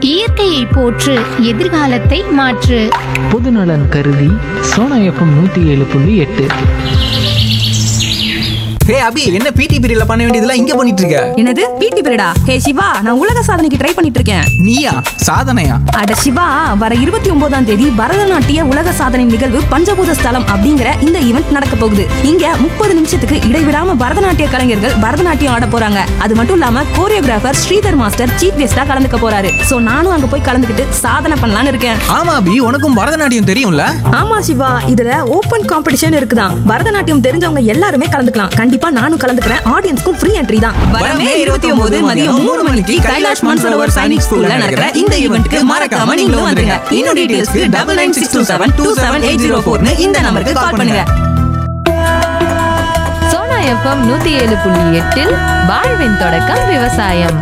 இயற்கையை போற்று எதிர்காலத்தை மாற்று பொதுநலன் கருதி சோனா எஃப்எம் நூற்றி ஏழு புள்ளி எட்டு ஹே அபி என்ன பிடி பீரியட்ல பண்ண வேண்டியதெல்லாம் இங்க பண்ணிட்டு இருக்க என்னது பிடி பீரியடா ஹே சிவா நான் உலக சாதனைக்கு ட்ரை பண்ணிட்டு இருக்கேன் நீயா சாதனையா அட சிவா வர இருபத்தி ஒன்பதாம் தேதி பரதநாட்டிய உலக சாதனை நிகழ்வு பஞ்சபூத ஸ்தலம் அப்படிங்கிற இந்த ஈவெண்ட் நடக்க போகுது இங்க முப்பது நிமிஷத்துக்கு இடைவிடாம பரதநாட்டிய கலைஞர்கள் பரதநாட்டியம் ஆட போறாங்க அது மட்டும் இல்லாம கோரியோகிராஃபர் ஸ்ரீதர் மாஸ்டர் சீஃப் கெஸ்டா கலந்துக்க போறாரு சோ நானும் அங்க போய் கலந்துக்கிட்டு சாதனை பண்ணலாம்னு இருக்கேன் ஆமா அபி உனக்கும் பரதநாட்டியம் தெரியும்ல ஆமா சிவா இதுல ஓபன் காம்படிஷன் இருக்குதான் பரதநாட்டியம் தெரிஞ்சவங்க எல்லாருமே கலந்துக்கலாம் கண்டிப்பா நானும் கலந்துக்கிறேன் ஆடியன்ஸ்க்கும் ஃப்ரீ என்ட்ரி தான் வரமே இருபத்தி ஒன்பது மதியம் மூணு மணிக்கு கைலாஷ் மான்சரோவர் சைனிக் ஸ்கூல்ல நடக்கிற இந்த ஈவெண்ட்க்கு மறக்காம நீங்களும் வந்துருங்க இன்னும் டீடைல்ஸ்க்கு double nine six two seven two seven eight zero ஃபோர்னு இந்த நம்பருக்கு கால் பண்ணுங்க சோனா எஃப்எம் நூத்தி ஏழு புள்ளி எட்டில் வாழ்வின் தொடக்கம் விவசாயம்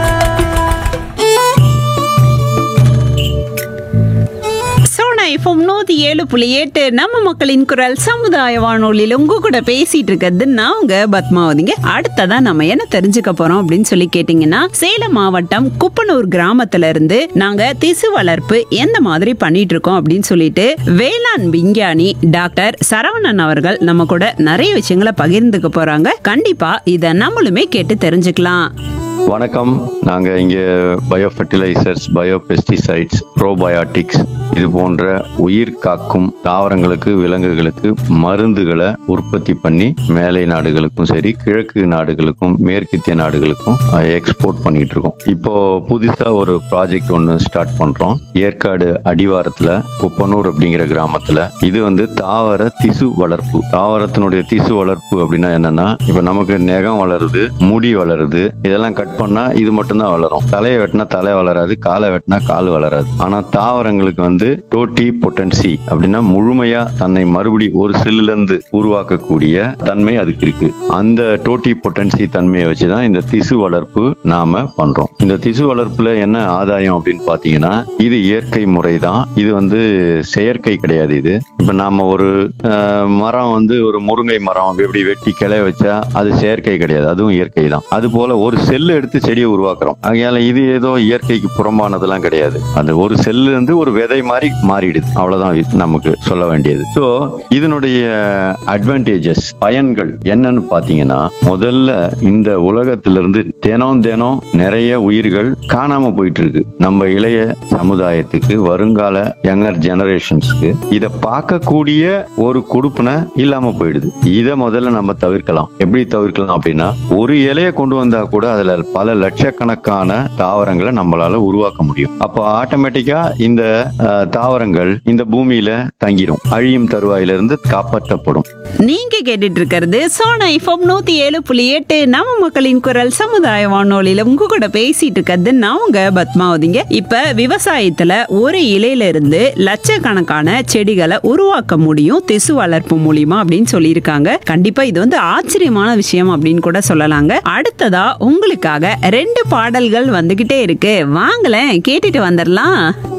சோனா எஃப்எம் நூத்தி ஏழு புள்ளி எட்டு நம்ம மக்களின் குரல் சமுதாய வானொலியில் உங்க கூட பேசிட்டு இருக்கிறது நான் உங்க பத்மாவதிங்க அடுத்ததா நம்ம என்ன தெரிஞ்சுக்க போறோம் அப்படின்னு சொல்லி கேட்டீங்கன்னா சேலம் மாவட்டம் குப்பனூர் கிராமத்துல இருந்து நாங்க திசு வளர்ப்பு எந்த மாதிரி பண்ணிட்டு இருக்கோம் அப்படின்னு சொல்லிட்டு வேளாண் விஞ்ஞானி டாக்டர் சரவணன் அவர்கள் நம்ம கூட நிறைய விஷயங்களை பகிர்ந்துக்க போறாங்க கண்டிப்பா இத நம்மளுமே கேட்டு தெரிஞ்சுக்கலாம் வணக்கம் நாங்க இங்க bio fertilizers bio pesticides probiotics இது போன்ற உயிர் காக்கும் தாவரங்களுக்கு விலங்குகளுக்கு மருந்துகளை உற்பத்தி பண்ணி மேலை நாடுகளுக்கும் சரி கிழக்கு நாடுகளுக்கும் மேற்கத்திய நாடுகளுக்கும் எக்ஸ்போர்ட் பண்ணிட்டு இருக்கோம் இப்போ புதுசா ஒரு ப்ராஜெக்ட் ஒன்று ஸ்டார்ட் பண்றோம் ஏற்காடு அடிவாரத்துல குப்பனூர் அப்படிங்கிற கிராமத்துல இது வந்து தாவர திசு வளர்ப்பு தாவரத்தினுடைய திசு வளர்ப்பு அப்படின்னா என்னன்னா இப்ப நமக்கு நெகம் வளருது முடி வளருது இதெல்லாம் கட் பண்ணா இது மட்டும்தான் வளரும் தலையை வெட்டினா தலை வளராது காலை வெட்டினா கால் வளராது ஆனா தாவரங்களுக்கு வந்து டோட்டி பொட்டன்சி அப்படின்னா முழுமையா தன்னை மறுபடி ஒரு செல்லுல இருந்து உருவாக்கக்கூடிய தன்மை அதுக்கு இருக்கு அந்த டோட்டி பொட்டன்சி தன்மையை வச்சுதான் இந்த திசு வளர்ப்பு நாம பண்றோம் இந்த திசு வளர்ப்புல என்ன ஆதாயம் அப்படின்னு பாத்தீங்கன்னா இது இயற்கை முறை தான் இது வந்து செயற்கை கிடையாது இது இப்ப நாம ஒரு அஹ், மரம் வந்து ஒரு முருங்கை மரம் எப்படி வெட்டி கிளை வச்சா அது செயற்கை கிடையாது அதுவும் இயற்கை தான் அது போல ஒரு செல்லு எடுத்து செடியை உருவாக்குறோம் ஆகையால இது ஏதோ இயற்கைக்கு புறம்பானதெல்லாம் கிடையாது அந்த ஒரு செல்லு இருந்து ஒரு விதை மாதிரி மாறிடுது அவ்வளவுதான் இது நமக்கு சொல்ல வேண்டியது ஸோ இதனுடைய அட்வான்டேஜஸ் பயன்கள் என்னன்னு பாத்தீங்கன்னா முதல்ல இந்த உலகத்திலிருந்து தினம் தினம் நிறைய உயிர்கள் காணாம போயிட்டு இருக்கு நம்ம இளைய சமுதாயத்துக்கு வருங்கால யங்கர் ஜெனரேஷன்ஸ்க்கு இத பார்க்கக்கூடிய ஒரு கொடுப்பனை இல்லாம போயிடுது இத முதல்ல நம்ம தவிர்க்கலாம் எப்படி தவிர்க்கலாம் அப்படின்னா ஒரு இலைய கொண்டு வந்தா கூட அதுல பல லட்சக்கணக்கான தாவரங்களை நம்மளால உருவாக்க முடியும் அப்போ ஆட்டோமேட்டிக்கா இந்த அஹ், தாவரங்கள் இந்த பூமியில தங்கிடும் அழியும் தருவாயிலிருந்து காப்பாற்றப்படும் நீங்க கேட்டுட்டு இருக்கிறது சோனா எஃப்எம் நூத்தி ஏழு புள்ளி எட்டு நம்ம மக்களின் குரல் சமுதாய வானொலியில உங்க கூட பேசிட்டு இருக்கிறது நான் உங்க பத்மாவதிங்க இப்ப விவசாயத்துல ஒரு இலையில இருந்து லட்சக்கணக்கான செடிகளை உருவாக்க முடியும் திசு வளர்ப்பு மூலியமா அப்படின்னு சொல்லியிருக்காங்க கண்டிப்பா இது வந்து ஆச்சரியமான விஷயம் அப்படின்னு கூட சொல்லலாங்க அடுத்ததா உங்களுக்காக ரெண்டு பாடல்கள் வந்துகிட்டே இருக்கு வாங்களேன் கேட்டுட்டு வந்துடலாம்